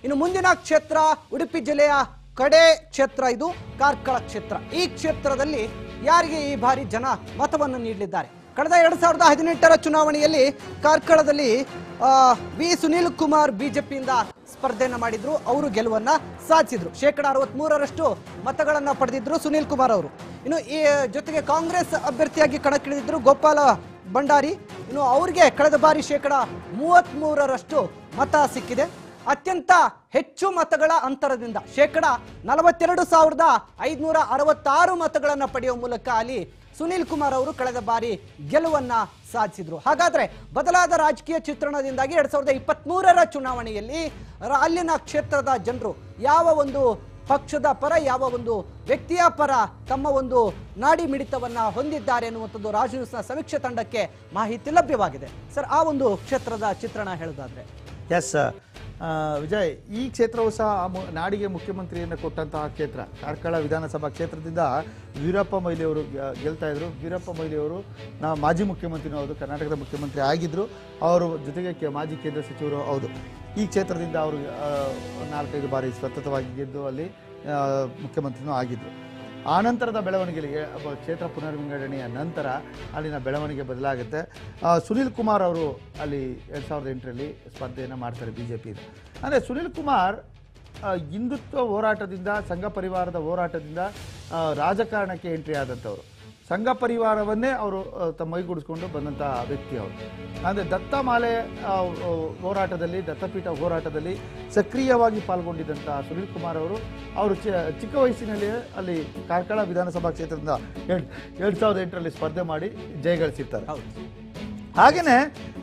ಇನ್ನು ಮುಂದಿನ ಕ್ಷೇತ್ರ ಉಡುಪಿ ಜಿಲ್ಲೆಯ ಕಡೆ ಕ್ಷೇತ್ರ ಇದು ಕಾರ್ಕಳ ಕ್ಷೇತ್ರ ಈ ಕ್ಷೇತ್ರದಲ್ಲಿ ಯಾರಿಗೆ ಈ ಬಾರಿ ಜನ ಮತವನ್ನು ನೀಡಲಿದ್ದಾರೆ ಕಳೆದ ಎರಡ್ ಸಾವಿರದ ಹದಿನೆಂಟರ ಚುನಾವಣೆಯಲ್ಲಿ ಕಾರ್ಕಳದಲ್ಲಿ ಆ, ವಿ ಸುನೀಲ್ ಕುಮಾರ್ ಬಿಜೆಪಿಯಿಂದ ಸ್ಪರ್ಧೆಯನ್ನ ಮಾಡಿದ್ರು ಅವರು ಗೆಲುವನ್ನ ಸಾಧಿಸಿದ್ರು ಶೇಕಡ ಅರವತ್ಮೂರರಷ್ಟು ಮತಗಳನ್ನ ಪಡೆದಿದ್ರು ಸುನೀಲ್ ಕುಮಾರ್ ಅವರು ಇನ್ನು ಈ ಜೊತೆಗೆ ಕಾಂಗ್ರೆಸ್ ಅಭ್ಯರ್ಥಿಯಾಗಿ ಕಣಕ್ಕಿಳಿದಿದ್ರು ಗೋಪಾಲ ಭಂಡಾರಿ ಇನ್ನು ಅವ್ರಿಗೆ ಕಳೆದ ಬಾರಿ ಶೇಕಡ ಮೂವತ್ಮೂರರಷ್ಟು ಮತ ಸಿಕ್ಕಿದೆ ಅತ್ಯಂತ ಹೆಚ್ಚು ಮತಗಳ ಅಂತರದಿಂದ ಶೇಕಡ ನಲವತ್ತೆರಡು ಸಾವಿರದ ಐದುನೂರ ಅರವತ್ತಾರು ಮತಗಳನ್ನ ಪಡೆಯುವ ಮೂಲಕ ಅಲ್ಲಿ ಸುನೀಲ್ ಕುಮಾರ್ ಅವರು ಕಳೆದ ಬಾರಿ ಗೆಲುವನ್ನ ಸಾಧಿಸಿದ್ರು ಹಾಗಾದ್ರೆ ಬದಲಾದ ರಾಜಕೀಯ ಚಿತ್ರಣದಿಂದಾಗಿ ಎರಡ್ ಸಾವಿರದ ಇಪ್ಪತ್ತ್ ಚುನಾವಣೆಯಲ್ಲಿ ರ- ಅಲ್ಲಿನ ಕ್ಷೇತ್ರದ ಜನರು ಯಾವ ಒಂದು ಪಕ್ಷದ ಪರ ಯಾವ ಒಂದು ವ್ಯಕ್ತಿಯ ಪರ ತಮ್ಮ ಒಂದು ನಾಡಿ ಮಿಡಿತವನ್ನ ಹೊಂದಿದ್ದಾರೆ ಎನ್ನುವಂಥದ್ದು ರಾಜು ನ್ಯೂಸ್ನ ಸಮೀಕ್ಷೆ ತಂಡಕ್ಕೆ ಮಾಹಿತಿ ಲಭ್ಯವಾಗಿದೆ ಸರ್ ಆ ಒಂದು ಕ್ಷೇತ್ರದ ಚಿತ್ರಣ ಹೇಳೋದಾದ್ರೆ ಎಸ್ ವಿಜಯ್ ಈ ಕ್ಷೇತ್ರವು ಸಹ ಆ ಮು- ನಾಡಿಗೆ ಮುಖ್ಯಮಂತ್ರಿಯನ್ನು ಕೊಟ್ಟಂತಹ ಕ್ಷೇತ್ರ ಕಾರ್ಕಳ ವಿಧಾನಸಭಾ ಕ್ಷೇತ್ರದಿಂದ ವೀರಪ್ಪ ಮೊಯ್ಲಿಯವರು ಗೆ- ಗೆಲ್ತಾ ಇದ್ರು ವೀರಪ್ಪ ಮೊಯ್ಲಿಯವರು ನಾ ಮಾಜಿ ಮುಖ್ಯಮಂತ್ರಿನೂ ಹೌದು ಕರ್ನಾಟಕದ ಮುಖ್ಯಮಂತ್ರಿ ಆಗಿದ್ದರು ಅವರು ಜೊತೆಗೆ ಕೆ- ಮಾಜಿ ಕೇಂದ್ರ ಸಚಿವರು ಹೌದು ಈ ಕ್ಷೇತ್ರದಿಂದ ಅವರು ಆ, ನಾಲ್ಕೈದು ಬಾರಿ ಸತತವಾಗಿ ಗೆದ್ದು ಅಲ್ಲಿ ಆ, ಮುಖ್ಯಮಂತ್ರಿನೂ ಆಗಿದ್ದರು ಆನಂತರದ ಬೆಳವಣಿಗೆಗೆ ಒಬ್ಬ ಕ್ಷೇತ್ರ ಪುನರ್ವಿಂಗಡಣೆಯ ನಂತರ ಅಲ್ಲಿನ ಬೆಳವಣಿಗೆ ಬದಲಾಗುತ್ತೆ ಆ, ಸುನೀಲ್ ಕುಮಾರ್ ಅವರು ಅಲ್ಲಿ ಎರಡು ಸಾವಿರದ ಎಂಟರಲ್ಲಿ ಸ್ಪರ್ಧೆಯನ್ನು ಮಾಡ್ತಾರೆ ಬಿ ಜೆ ಪಿಯಿಂದ ಅಂದರೆ ಸುನೀಲ್ ಕುಮಾರ್ ಆ, ಹಿಂದುತ್ವ ಹೋರಾಟದಿಂದ ಸಂಘ ಪರಿವಾರದ ಹೋರಾಟದಿಂದ ಆ, ರಾಜಕಾರಣಕ್ಕೆ ಎಂಟ್ರಿ ಆದಂಥವ್ರು ಸಂಘ ಪರಿವಾರವನ್ನೇ ಅವರು ಆ, ತಮ್ಮ ಮೈಗೂಡಿಸ್ಕೊಂಡು ಬಂದಂಥ ವ್ಯಕ್ತಿ ಅವರು ಅಂದರೆ ದತ್ತಮಾಲೆ ಆ, ಆ, ಹೋರಾಟದಲ್ಲಿ ದತ್ತಪೀಠ ಹೋರಾಟದಲ್ಲಿ ಸಕ್ರಿಯವಾಗಿ ಪಾಲ್ಗೊಂಡಿದ್ದಂಥ ಸುನೀಲ್ ಕುಮಾರ್ ಅವರು ಅವರು ಚಿ- ಚಿಕ್ಕ ವಯಸ್ಸಿನಲ್ಲಿ ಅಲ್ಲಿ ಕಾರ್ಕಳ ವಿಧಾನಸಭಾ ಕ್ಷೇತ್ರದಿಂದ ಎರಡು ಎರಡು ಸಾವಿರದ ಎಂಟರಲ್ಲಿ ಸ್ಪರ್ಧೆ ಮಾಡಿ ಜಯಗಳಿಸಿರ್ತಾರೆ ಹೌದು ಹಾಗೆಯೇ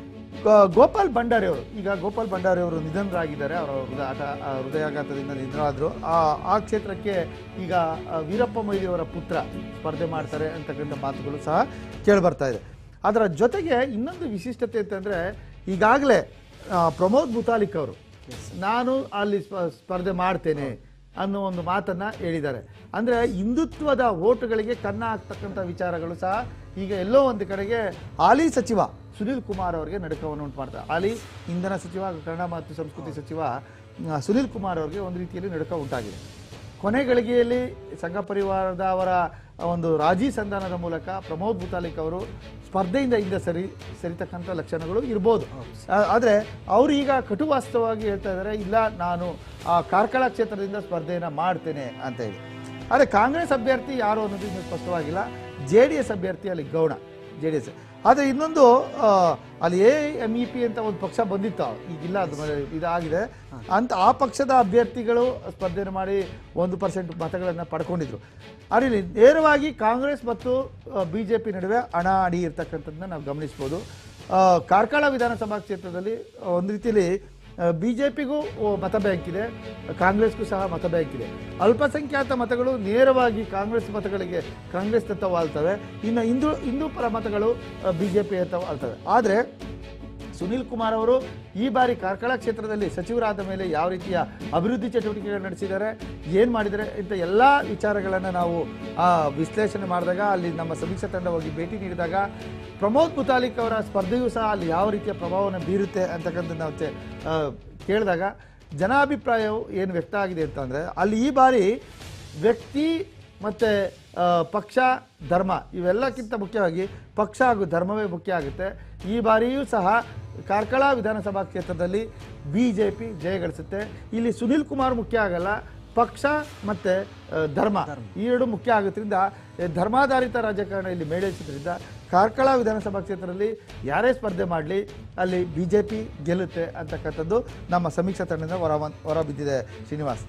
ಗೋಪಾಲ್ ಭಂಡಾರಿ ಅವರು ಈಗ ಗೋಪಾಲ್ ಭಂಡಾರಿ ಅವರು ನಿಧನರಾಗಿದ್ದಾರೆ ಅವರ ಹೃದಯ ಆಟ ಆ, ಹೃದಯಾಘಾತದಿಂದ ನಿಧನರಾದರು ಆ ಆ ಕ್ಷೇತ್ರಕ್ಕೆ ಈಗ ಆ, ವೀರಪ್ಪ ಮೊಯ್ಲಿಯವರ ಪುತ್ರ ಸ್ಪರ್ಧೆ ಮಾಡ್ತಾರೆ ಅಂತಕ್ಕಂಥ ಮಾತುಗಳು ಸಹ ಕೇಳಿಬರ್ತಾ ಇದೆ ಅದರ ಜೊತೆಗೆ ಇನ್ನೊಂದು ವಿಶಿಷ್ಟತೆ ಅಂತಂದರೆ ಈಗಾಗಲೇ ಪ್ರಮೋದ್ ಮುತಾಲಿಕ್ ಅವರು ನಾನು ಅಲ್ಲಿ ಸ್ಪ- ಸ್ಪರ್ಧೆ ಮಾಡ್ತೇನೆ ಅನ್ನೋ ಒಂದು ಮಾತನ್ನ ಹೇಳಿದ್ದಾರೆ ಅಂದ್ರೆ ಹಿಂದುತ್ವದ ಓಟುಗಳಿಗೆ ಕನ್ನ ಹಾಕ್ತಕ್ಕಂಥ ವಿಚಾರಗಳು ಸಹ ಈಗ ಎಲ್ಲೋ ಒಂದು ಕಡೆಗೆ ಹಾಲಿ ಸಚಿವ ಸುನೀಲ್ ಕುಮಾರ್ ಅವರಿಗೆ ನಡುಕವನ್ನು ಉಂಟು ಮಾಡ್ತಾರೆ ಹಾಲಿ ಇಂಧನ ಸಚಿವ ಹಾಗೂ ಕನ್ನಡ ಮತ್ತು ಸಂಸ್ಕೃತಿ ಸಚಿವ ಆ, ಸುನೀಲ್ ಕುಮಾರ್ ಅವರಿಗೆ ಒಂದು ರೀತಿಯಲ್ಲಿ ನಡುಕ ಉಂಟಾಗಿದೆ ಕೊನೆ ಗಳಿಗೆಯಲ್ಲಿ ಸಂಘ ಪರಿವಾರದ ಅವರ ಒಂದು ರಾಜಿ ಸಂಧಾನದ ಮೂಲಕ ಪ್ರಮೋದ್ ಮುತಾಲಿಕ್ ಅವರು ಸ್ಪರ್ಧೆಯಿಂದ ಹಿಂದೆ ಸರಿ ಸರಿತಕ್ಕಂಥ ಲಕ್ಷಣಗಳು ಇರ್ಬೋದು ಆ- ಆದ್ರೆ ಅವರು ಈಗ ಕಟುವಾಸ್ತವವಾಗಿ ಹೇಳ್ತಾ ಇದ್ದಾರೆ ಇಲ್ಲ ನಾನು ಆ ಕಾರ್ಕಳ ಕ್ಷೇತ್ರದಿಂದ ಸ್ಪರ್ಧೆಯನ್ನು ಮಾಡ್ತೇನೆ ಅಂತ ಹೇಳಿ ಆದರೆ ಕಾಂಗ್ರೆಸ್ ಅಭ್ಯರ್ಥಿ ಯಾರು ಅನ್ನೋದು ಇನ್ನೂ ಸ್ಪಷ್ಟವಾಗಿಲ್ಲ ಜೆ ಡಿ ಎಸ್ ಅಭ್ಯರ್ಥಿ ಅಲ್ಲಿ ಗೌಣ ಜೆ ಡಿ ಎಸ್ ಆದರೆ ಇನ್ನೊಂದು ಆ, ಅಲ್ಲಿ ಎ ಎಂ ಇ ಪಿ ಅಂತ ಒಂದು ಪಕ್ಷ ಬಂದಿತ್ತು ಈಗಿಲ್ಲ ಅದು ಮ- ಇದಾಗಿದೆ ಅಂತ ಆ ಪಕ್ಷದ ಅಭ್ಯರ್ಥಿಗಳು ಸ್ಪರ್ಧೆಯನ್ನು ಮಾಡಿ ಒಂದು ಪರ್ಸೆಂಟ್ ಮತಗಳನ್ನು ಪಡ್ಕೊಂಡಿದ್ರು ಆದರೆ ಇಲ್ಲಿ ನೇರವಾಗಿ ಕಾಂಗ್ರೆಸ್ ಮತ್ತು ಬಿ ಜೆ ಪಿ ನಡುವೆ ಹಣ ಅಡಿ ಇರ್ತಕ್ಕಂಥದ್ದನ್ನ ನಾವು ಗಮನಿಸ್ಬೋದು ಆ, ಕಾರ್ಕಳ ವಿಧಾನಸಭಾ ಕ್ಷೇತ್ರದಲ್ಲಿ ಒಂದು ರೀತಿಯಲ್ಲಿ ಬಿ ಜೆ ಪಿಗೂ ಮತ ಬ್ಯಾಂಕ್ ಇದೆ ಕಾಂಗ್ರೆಸ್ಗೂ ಸಹ ಮತ ಬ್ಯಾಂಕ್ ಇದೆ ಅಲ್ಪಸಂಖ್ಯಾತ ಮತಗಳು ನೇರವಾಗಿ ಕಾಂಗ್ರೆಸ್ ಮತಗಳಿಗೆ ಕಾಂಗ್ರೆಸ್ ತತ್ವ ವಾಲ್ತವೆ ಇನ್ನು ಹಿಂದೂ ಹಿಂದೂ ಪರ ಮತಗಳು ಬಿ ಜೆ ಪಿ ಅಂತ ವಾಲ್ತವೆ ಆದರೆ ಸುನೀಲ್ ಕುಮಾರ್ ಅವರು ಈ ಬಾರಿ ಕಾರ್ಕಳ ಕ್ಷೇತ್ರದಲ್ಲಿ ಸಚಿವರಾದ ಮೇಲೆ ಯಾವ ರೀತಿಯ ಅಭಿವೃದ್ಧಿ ಚಟುವಟಿಕೆಗಳು ನಡೆಸಿದ್ದಾರೆ ಏನು ಮಾಡಿದ್ದಾರೆ ಇಂಥ ಎಲ್ಲ ವಿಚಾರಗಳನ್ನು ನಾವು ಆ, ವಿಶ್ಲೇಷಣೆ ಮಾಡಿದಾಗ ಅಲ್ಲಿ ನಮ್ಮ ಸಮೀಕ್ಷಾ ತಂಡ ಹೋಗಿ ಭೇಟಿ ನೀಡಿದಾಗ ಪ್ರಮೋದ್ ಮುತಾಲಿಕ್ ಅವರ ಸ್ಪರ್ಧೆಯೂ ಸಹ ಅಲ್ಲಿ ಯಾವ ರೀತಿಯ ಪ್ರಭಾವವನ್ನು ಬೀರುತ್ತೆ ಅಂತಕ್ಕಂಥ ನಾವು ಚೆ- ಆ, ಕೇಳಿದಾಗ ಜನಾಭಿಪ್ರಾಯವು ಏನು ವ್ಯಕ್ತ ಆಗಿದೆ ಅಂತಂದರೆ ಅಲ್ಲಿ ಈ ಬಾರಿ ವ್ಯಕ್ತಿ ಮತ್ತು ಪಕ್ಷ ಧರ್ಮ ಇವೆಲ್ಲಕ್ಕಿಂತ ಮುಖ್ಯವಾಗಿ ಪಕ್ಷ ಹಾಗೂ ಧರ್ಮವೇ ಮುಖ್ಯ ಆಗುತ್ತೆ ಈ ಬಾರಿಯೂ ಸಹ ಕಾರ್ಕಳ ವಿಧಾನಸಭಾ ಕ್ಷೇತ್ರದಲ್ಲಿ ಬಿ ಜೆ ಪಿ ಜಯಗಳಿಸುತ್ತೆ ಇಲ್ಲಿ ಸುನೀಲ್ ಕುಮಾರ್ ಮುಖ್ಯ ಆಗಲ್ಲ ಪಕ್ಷ ಮತ್ತು ಧರ್ಮ ಈ ಎರಡು ಮುಖ್ಯ ಆಗೋದ್ರಿಂದ ಈ ಧರ್ಮಾಧಾರಿತ ರಾಜಕಾರಣ ಇಲ್ಲಿ ಮೇಳೈಸೋದ್ರಿಂದ ಕಾರ್ಕಳ ವಿಧಾನಸಭಾ ಕ್ಷೇತ್ರದಲ್ಲಿ ಯಾರೇ ಸ್ಪರ್ಧೆ ಮಾಡಲಿ ಅಲ್ಲಿ ಬಿ ಜೆ ಪಿ ಗೆಲ್ಲುತ್ತೆ ಅಂತಕ್ಕಂಥದ್ದು ನಮ್ಮ ಸಮೀಕ್ಷಾ ತಂಡದಿಂದ ಹೊರ ಹೊರ ಬಿದ್ದಿದೆ ಶ್ರೀನಿವಾಸ್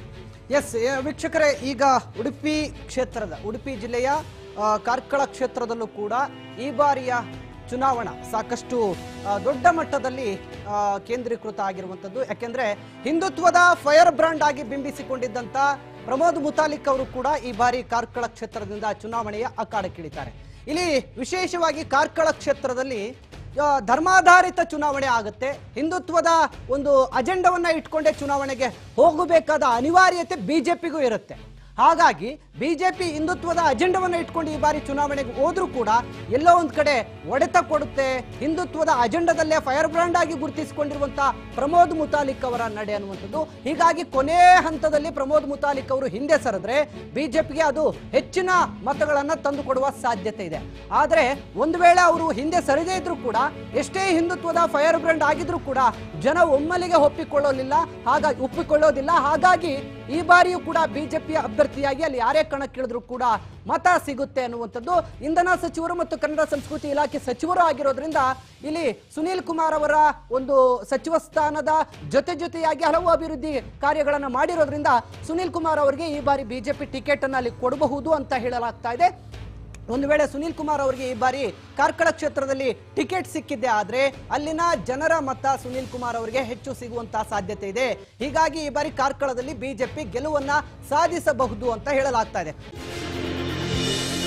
ಎಸ್ ವೀಕ್ಷಕರೇ ಈಗ ಉಡುಪಿ ಕ್ಷೇತ್ರದ ಉಡುಪಿ ಜಿಲ್ಲೆಯ ಆ, ಕಾರ್ಕಳ ಕ್ಷೇತ್ರದಲ್ಲೂ ಕೂಡ ಈ ಬಾರಿಯ ಚುನಾವಣಾ ಸಾಕಷ್ಟು ಆ, ದೊಡ್ಡ ಮಟ್ಟದಲ್ಲಿ ಆ, ಕೇಂದ್ರೀಕೃತ ಆಗಿರುವಂಥದ್ದು ಯಾಕೆಂದ್ರೆ ಹಿಂದುತ್ವದ ಫೈರ್ ಬ್ರಾಂಡ್ ಆಗಿ ಬಿಂಬಿಸಿಕೊಂಡಿದ್ದಂಥ ಪ್ರಮೋದ್ ಮುತಾಲಿಕ್ ಅವರು ಕೂಡ ಈ ಬಾರಿ ಕಾರ್ಕಳ ಕ್ಷೇತ್ರದಿಂದ ಚುನಾವಣೆಯ ಅಖಾಡಕ್ಕಿಳಿತಾರೆ ಇಲ್ಲಿ ವಿಶೇಷವಾಗಿ ಕಾರ್ಕಳ ಕ್ಷೇತ್ರದಲ್ಲಿ ಆ, ಧರ್ಮಾಧಾರಿತ ಚುನಾವಣೆ ಆಗುತ್ತೆ ಹಿಂದುತ್ವದ ಒಂದು ಅಜೆಂಡವನ್ನ ಇಟ್ಕೊಂಡೇ ಚುನಾವಣೆಗೆ ಹೋಗಬೇಕಾದ ಅನಿವಾರ್ಯತೆ ಬಿಜೆಪಿಗೂ ಇರುತ್ತೆ ಹಾಗಾಗಿ ಬಿಜೆಪಿ ಹಿಂದುತ್ವದ ಅಜೆಂಡವನ್ನು ಇಟ್ಕೊಂಡು ಈ ಬಾರಿ ಚುನಾವಣೆಗೆ ಹೋದ್ರೂ ಕೂಡ ಎಲ್ಲೋ ಒಂದ್ ಕಡೆ ಒಡೆತ ಕೊಡುತ್ತೆ ಹಿಂದುತ್ವದ ಅಜೆಂಡದಲ್ಲೇ ಫೈರ್ ಬ್ರಾಂಡ್ ಆಗಿ ಗುರುತಿಸಿಕೊಂಡಿರುವಂತ ಪ್ರಮೋದ್ ಮುತಾಲಿಕ್ ಅವರ ನಡೆ ಅನ್ನುವಂಥದ್ದು ಹೀಗಾಗಿ ಕೊನೆ ಹಂತದಲ್ಲಿ ಪ್ರಮೋದ್ ಮುತಾಲಿಕ್ ಅವರು ಹಿಂದೆ ಸರಿದ್ರೆ ಬಿಜೆಪಿಗೆ ಅದು ಹೆಚ್ಚಿನ ಮತಗಳನ್ನ ತಂದು ಕೊಡುವ ಸಾಧ್ಯತೆ ಇದೆ ಆದ್ರೆ ಒಂದು ವೇಳೆ ಅವರು ಹಿಂದೆ ಸರಿದೇ ಇದ್ರೂ ಕೂಡ ಎಷ್ಟೇ ಹಿಂದುತ್ವದ ಫೈರ್ ಬ್ರಾಂಡ್ ಆಗಿದ್ರೂ ಕೂಡ ಜನ ಒಮ್ಮೆಲೆಗೆ ಒಪ್ಪಿಕೊಳ್ಳಲಿಲ್ಲ ಹಾಗಾಗಿ ಒಪ್ಪಿಕೊಳ್ಳೋದಿಲ್ಲ ಹಾಗಾಗಿ ಈ ಬಾರಿಯೂ ಕೂಡ ಬಿಜೆಪಿಯ ಅಭ್ಯರ್ಥಿಯಾಗಿ ಅಲ್ಲಿ ಯಾರೇ ಕಣಕ್ಕಿಳಿದ್ರು ಕೂಡ ಮತ ಸಿಗುತ್ತೆ ಅನ್ನುವಂಥದ್ದು ಇಂಧನ ಸಚಿವರು ಮತ್ತು ಕನ್ನಡ ಸಂಸ್ಕೃತಿ ಇಲಾಖೆ ಸಚಿವರು ಆಗಿರೋದ್ರಿಂದ ಇಲ್ಲಿ ಸುನೀಲ್ ಕುಮಾರ್ ಅವರ ಒಂದು ಸಚಿವ ಸ್ಥಾನದ ಜೊತೆ ಜೊತೆಯಾಗಿ ಹಲವು ಅಭಿವೃದ್ಧಿ ಕಾರ್ಯಗಳನ್ನು ಮಾಡಿರೋದ್ರಿಂದ ಸುನೀಲ್ ಕುಮಾರ್ ಅವರಿಗೆ ಈ ಬಾರಿ ಬಿಜೆಪಿ ಟಿಕೆಟ್ ಅನ್ನು ಅಲ್ಲಿ ಕೊಡಬಹುದು ಅಂತ ಹೇಳಲಾಗ್ತಾ ಇದೆ ಒಂದು ವೇಳೆ ಸುನೀಲ್ ಕುಮಾರ್ ಅವರಿಗೆ ಈ ಬಾರಿ ಕಾರ್ಕಳ ಕ್ಷೇತ್ರದಲ್ಲಿ ಟಿಕೆಟ್ ಸಿಕ್ಕಿದ್ದೆ ಆದ್ರೆ ಅಲ್ಲಿನ ಜನರ ಮತ ಸುನೀಲ್ ಕುಮಾರ್ ಅವರಿಗೆ ಹೆಚ್ಚು ಸಿಗುವಂತಹ ಸಾಧ್ಯತೆ ಇದೆ ಹೀಗಾಗಿ ಈ ಬಾರಿ ಕಾರ್ಕಳದಲ್ಲಿ ಬಿಜೆಪಿ ಗೆಲುವನ್ನ ಸಾಧಿಸಬಹುದು ಅಂತ ಹೇಳಲಾಗ್ತಾ ಇದೆ